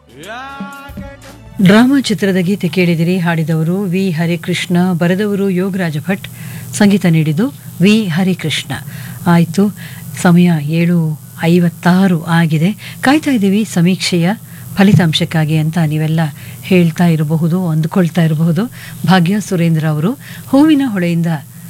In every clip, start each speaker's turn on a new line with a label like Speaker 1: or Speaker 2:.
Speaker 1: drama ಚಿತ್ರದ ಗೀತೆ ಕೇಳಿದಿರಿ ಹಾಡಿದವರು V Harikrishna ಬರೆದವರು ಯೋಗರಾಜ ಭಟ್ ಸಂಗೀತ ನೀಡಿದ್ದು ವಿ ಹರಿಕೃಷ್ಣ ಆಯಿತು ಸಮಯ ಏಳು ಐವತ್ತಾರು ಆಗಿದೆ ಕಾಯ್ತಾ ಇದ್ದೀವಿ ಸಮೀಕ್ಷೆಯ ಫಲಿತಾಂಶಕ್ಕಾಗಿ ಅಂತ ನೀವೆಲ್ಲ ಹೇಳ್ತಾ ಇರಬಹುದು ಅಂದುಕೊಳ್ತಾ ಇರಬಹುದು ಭಾಗ್ಯ ಸುರೇಂದ್ರ ಅವರು ಹೂವಿನ ಹೊಳೆಯಿಂದ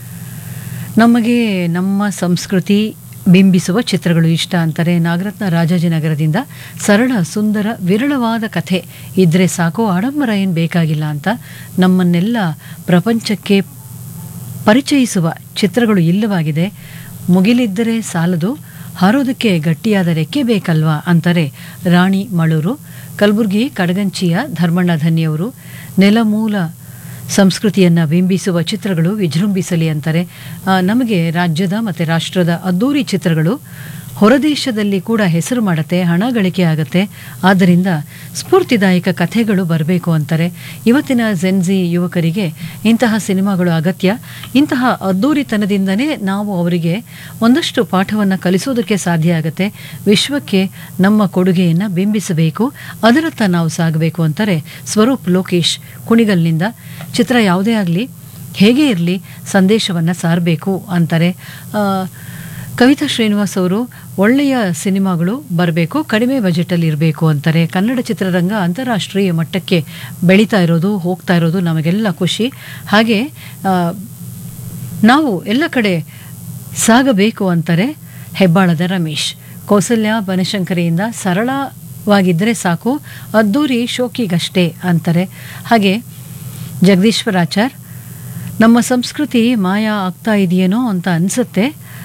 Speaker 1: ನಮಗೆ ನಮ್ಮ ಸಂಸ್ಕೃತಿ ಬಿಂಬಿಸುವ ಚಿತ್ರಗಳು ಇಷ್ಟ ಅಂತಾರೆ ನಾಗರತ್ನ ರಾಜಾಜಿನಗರದಿಂದ ಸರಳ ಸುಂದರ ವಿರಳವಾದ ಕಥೆ ಇದ್ರೆ ಸಾಕು ಆಡಂಬರ ಏನು ಬೇಕಾಗಿಲ್ಲ ಅಂತ ನಮ್ಮನ್ನೆಲ್ಲ ಪ್ರಪಂಚಕ್ಕೆ ಪರಿಚಯಿಸುವ ಚಿತ್ರಗಳು ಇಲ್ಲವಾಗಿದೆ ಮುಗಿಲಿದ್ದರೆ ಸಾಲದು ಹಾರೋದಕ್ಕೆ ಗಟ್ಟಿಯಾದ ರೆಕ್ಕೆ ಬೇಕಲ್ವಾ ಅಂತಾರೆ ರಾಣಿ ಮಳೂರು ಕಲಬುರಗಿ ಕಡಗಂಚಿಯ ಧರ್ಮಣ್ಣ ಧನ್ಯವರು ನೆಲಮೂಲ ಸಂಸ್ಕೃತಿಯನ್ನು ಬಿಂಬಿಸುವ ಚಿತ್ರಗಳು ವಿಜೃಂಭಿಸಲಿ ಅಂತಾರೆ ಆ, ನಮಗೆ ರಾಜ್ಯದ ಮತ್ತು ರಾಷ್ಟ್ರದ ಅದ್ದೂರಿ ಚಿತ್ರಗಳು ಹೊರದೇಶದಲ್ಲಿ ಕೂಡ ಹೆಸರು ಮಾಡುತ್ತೆ ಹಣ ಗಳಿಕೆ ಆಗುತ್ತೆ ಆದ್ದರಿಂದ ಸ್ಫೂರ್ತಿದಾಯಕ ಕಥೆಗಳು ಬರಬೇಕು ಅಂತಾರೆ ಇವತ್ತಿನ ಜೆನ್ಜಿ ಯುವಕರಿಗೆ ಇಂತಹ ಸಿನಿಮಾಗಳು ಅಗತ್ಯ ಇಂತಹ ಅದ್ದೂರಿತನದಿಂದನೇ ನಾವು ಅವರಿಗೆ ಒಂದಷ್ಟು ಪಾಠವನ್ನು ಕಲಿಸೋದಕ್ಕೆ ಸಾಧ್ಯ ಆಗುತ್ತೆ ವಿಶ್ವಕ್ಕೆ ನಮ್ಮ ಕೊಡುಗೆಯನ್ನು ಬಿಂಬಿಸಬೇಕು ಅದರತ್ತ ನಾವು ಸಾಗಬೇಕು ಅಂತಾರೆ ಸ್ವರೂಪ್ ಲೋಕೇಶ್ ಕುಣಿಗಲ್ನಿಂದ ಚಿತ್ರ ಯಾವುದೇ ಆಗಲಿ ಹೇಗೆ ಇರಲಿ ಸಂದೇಶವನ್ನು ಸಾರಬೇಕು ಅಂತಾರೆ ಆ, ಕವಿತಾ ಶ್ರೀನಿವಾಸ್ ಅವರು ಒಳ್ಳೆಯ ಸಿನಿಮಾಗಳು ಬರಬೇಕು ಕಡಿಮೆ ಬಜೆಟಲ್ಲಿ ಇರಬೇಕು ಅಂತಾರೆ ಕನ್ನಡ ಚಿತ್ರರಂಗ ಅಂತಾರಾಷ್ಟ್ರೀಯ ಮಟ್ಟಕ್ಕೆ ಬೆಳೀತಾ ಇರೋದು ಹೋಗ್ತಾ ಇರೋದು ನಮಗೆಲ್ಲ ಖುಷಿ ಹಾಗೆ ಆ, ನಾವು ಎಲ್ಲ ಕಡೆ ಸಾಗಬೇಕು ಅಂತಾರೆ ಹೆಬ್ಬಾಳದ ರಮೇಶ್ ಕೌಸಲ್ಯ ಬನಶಂಕರಿಯಿಂದ ಸರಳವಾಗಿದ್ದರೆ ಸಾಕು ಅದ್ದೂರಿ ಶೋಕಿಗಷ್ಟೇ ಅಂತಾರೆ ಹಾಗೆ ಜಗದೀಶ್ವರಾಚಾರ್ ನಮ್ಮ ಸಂಸ್ಕೃತಿ ಮಾಯ ಆಗ್ತಾ ಇದೆಯೇನೋ ಅಂತ ಅನಿಸುತ್ತೆ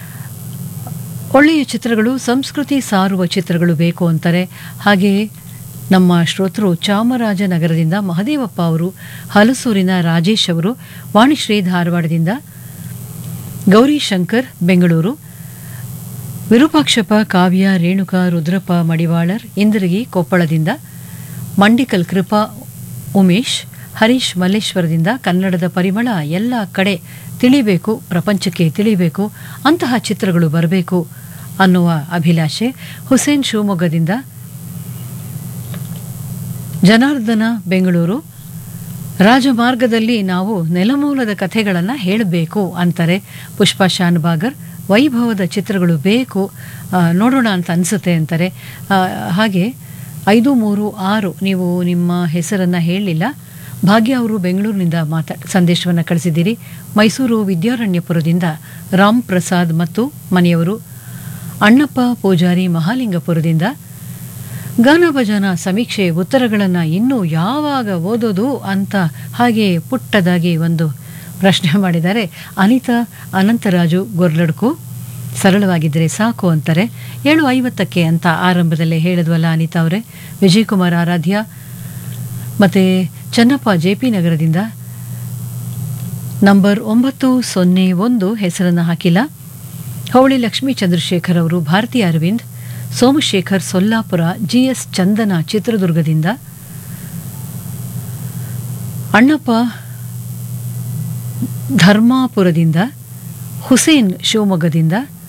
Speaker 1: ಒಳ್ಳೆಯ ಚಿತ್ರಗಳು ಸಂಸ್ಕೃತಿ ಸಾರುವ ಚಿತ್ರಗಳು ಬೇಕು ಅಂತಾರೆ ಹಾಗೆಯೇ ನಮ್ಮ ಶ್ರೋತೃ ಚಾಮರಾಜನಗರದಿಂದ ಮಹದೇವಪ್ಪ ಅವರು ಹಲಸೂರಿನ ರಾಜೇಶ್ ಅವರು ವಾಣಿಶ್ರೀ ಧಾರವಾಡದಿಂದ ಗೌರಿ ಶಂಕರ್ ಬೆಂಗಳೂರು ವಿರೂಪಾಕ್ಷಪ್ಪ ಕಾವ್ಯ ರೇಣುಕಾ ರುದ್ರಪ್ಪ ಮಡಿವಾಳರ್ ಇಂದಿರಗಿ ಕೊಪ್ಪಳದಿಂದ ಮಂಡಿಕಲ್ ಕೃಪಾ ಉಮೇಶ್ ಹರೀಶ್ ಮಲ್ಲೇಶ್ವರದಿಂದ ಕನ್ನಡದ ಪರಿಮಳ ಎಲ್ಲ ಕಡೆ ತಿಳಿಬೇಕು ಪ್ರಪಂಚಕ್ಕೆ ತಿಳಿಬೇಕು ಅಂತಹ ಚಿತ್ರಗಳು ಬರಬೇಕು ಅನ್ನುವ ಅಭಿಲಾಷೆ ಹುಸೇನ್ ಶಿವಮೊಗ್ಗದಿಂದ ಜನಾರ್ದನ ಬೆಂಗಳೂರು ರಾಜಮಾರ್ಗದಲ್ಲಿ ನಾವು ನೆಲಮೂಲದ ಕಥೆಗಳನ್ನು ಹೇಳಬೇಕು ಅಂತಾರೆ ಪುಷ್ಪಾ ಶಾನ್ಬಾಗರ್ ವೈಭವದ ಚಿತ್ರಗಳು ಬೇಕು ಆ, ನೋಡೋಣ ಅಂತ ಅನಿಸುತ್ತೆ ಅಂತಾರೆ ಆ, ಹಾಗೆ ಐದು ಮೂರು ಆರು ನೀವು ನಿಮ್ಮ ಹೆಸರನ್ನು ಹೇಳಲಿಲ್ಲ ಭಾಗ್ಯ ಅವರು ಬೆಂಗಳೂರಿನಿಂದ ಮಾತಾ ಸಂದೇಶವನ್ನು ಕಳಿಸಿದ್ದೀರಿ ಮೈಸೂರು ವಿದ್ಯಾರಣ್ಯಪುರದಿಂದ ರಾಮ್ ಪ್ರಸಾದ್ ಮತ್ತು ಮನೆಯವರು ಅಣ್ಣಪ್ಪ ಪೂಜಾರಿ ಮಹಾಲಿಂಗಪುರದಿಂದ ಗಾನ ಭಜನ ಸಮೀಕ್ಷೆ ಉತ್ತರಗಳನ್ನು ಇನ್ನೂ ಯಾವಾಗ ಓದೋದು ಅಂತ ಹಾಗೆ ಪುಟ್ಟದಾಗಿ ಒಂದು ಪ್ರಶ್ನೆ ಮಾಡಿದ್ದಾರೆ ಅನಿತಾ ಅನಂತರಾಜು ಗೊರ್ಲಡ್ಕು ಸರಳವಾಗಿದ್ದರೆ ಸಾಕು ಅಂತಾರೆ ಏಳು ಐವತ್ತಕ್ಕೆ ಅಂತ ಆರಂಭದಲ್ಲೇ ಹೇಳಿದ್ವಲ್ಲ ಅನಿತಾ ಅವರೇ ವಿಜಯಕುಮಾರ್ ಆರಾಧ್ಯ ಮತ್ತು ಚನ್ನಪ್ಪ ಜೆ ಪಿ ನಗರದಿಂದ ನಂಬರ್ ಒಂಬತ್ತು ಸೊನ್ನೆ ಒಂದು ಹೆಸರನ್ನು ಹಾಕಿಲ್ಲ ಹವಳಿ ಲಕ್ಷ್ಮೀ ಚಂದ್ರಶೇಖರ್ ಅವರು ಭಾರತಿ ಅರವಿಂದ್ ಸೋಮಶೇಖರ್ ಸೊಲ್ಲಾಪುರ ಜಿ ಎಸ್ ಚಂದನ ಚಿತ್ರದುರ್ಗದಿಂದ ಅಣ್ಣಪ್ಪ ಧರ್ಮಾಪುರದಿಂದ ಹುಸೇನ್ ಶಿವಮೊಗ್ಗದಿಂದ